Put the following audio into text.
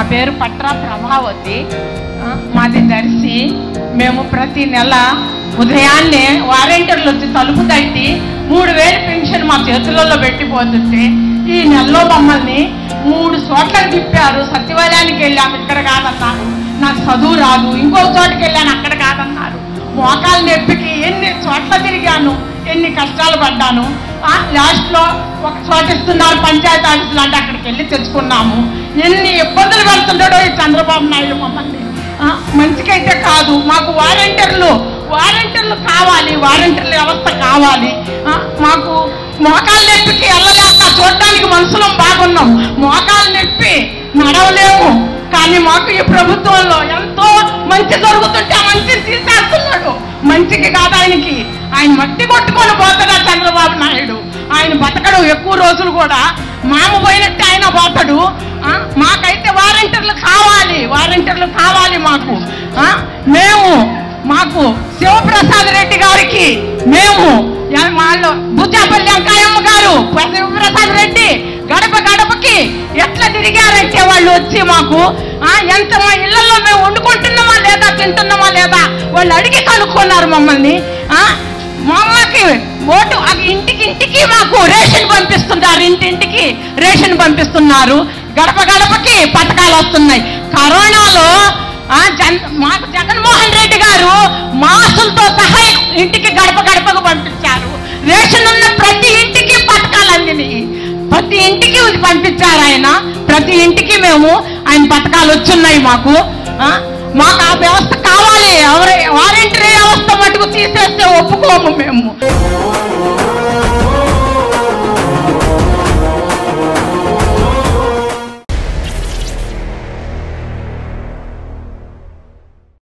పేరు పట్రా ప్రభావతి ఆ, మాది దర్శి మేము ప్రతి నెల ఉదయాన్నే వారంటీర్లు వచ్చి తలుపు తట్టి మూడు వేలు పెన్షన్ మా చేతులలో పెట్టిపోతుంటే ఈ నెలలో మమ్మల్ని మూడు చోట్లకు తిప్పారు సచివాలయానికి వెళ్ళాము ఇక్కడ కాదన్నారు నాకు చదువు రాదు ఇంకో చోటుకి వెళ్ళాను అక్కడ కాదన్నారు మోకాలు నొప్పికి ఎన్ని చోట్ల తిరిగాను ఎన్ని కష్టాలు పడ్డాను ఆ, లాస్ట్లో ఒక చోట ఇస్తున్నారు పంచాయతీ ఆఫీసులు అంటే అక్కడికి వెళ్ళి తెచ్చుకున్నాము ఎన్ని ఇబ్బందులు పెడుతున్నాడో ఈ చంద్రబాబు నాయుడు మమ్మల్ని ఆ, మంచికైతే కాదు మాకు వాలంటీర్లు వాలంటీర్లు కావాలి వాలంటీర్ల వ్యవస్థ కావాలి ఆ, మాకు మోకాలు నొప్పికి వెళ్ళలేక చూడడానికి మనుషులం బాగున్నాం మోకాలు నొప్పి నడవలేము కానీ మాకు ఈ ప్రభుత్వంలో ఎంతో మంచి జరుగుతుంటే ఆ మంచిని తీసేస్తున్నాడు మంచికి కాదు ఆయనకి ఆయన మట్టి కొట్టుకొని పోతాడా చంద్రబాబు నాయుడు ఆయన బతకడు ఎక్కువ రోజులు కూడా మామ పోయినట్టే ఆయన పోతాడు ఆ, మాకైతే వారంటీర్లు కావాలి వారంటీర్లు కావాలి మాకు ఆ, మేము మాకు శివప్రసాద్ రెడ్డి గారికి మేము ఎ- వాళ్ళు బుచ్చాపల్లి వెంకాయమ్మ గారు శివప్రసాద్ రెడ్డి గడప గడపకి ఎట్లా తిరిగారంటే వాళ్ళు వచ్చి మాకు ఆ, ఎంత మా ఇళ్లలో మేము వండుకుంటున్నామా లేదా తింటున్నామా లేదా వాళ్ళు అడిగి కనుక్కున్నారు మమ్మల్ని ఆ, మా అమ్మకి ఓటు అది ఇంటికి ఇంటికి మాకు రేషన్ పంపిస్తున్నారు ఇంటింటికి రేషన్ పంపిస్తున్నారు గడప గడపకి పథకాలు వస్తున్నాయి కరోనాలో ఆ, జన్ మాకు జగన్మోహన్ రెడ్డి గారు మాసులతో సహా ఇంటికి గడప గడపకు పంపించారు రేషన్ ఉన్న ప్రతి ఇంటికి పథకాలు అందినాయి ప్రతి ఇంటికి ఇది పంపించారు ఆయన ప్రతి ఇంటికి మేము ఆయన పథకాలు వచ్చున్నాయి మాకు ఆ, మాకు ఆ వ్యవస్థ కావాలి ఎవరి వారంటీ వ్యవస్థ మటుకు తీసేస్తే ఒప్పుకోము మేము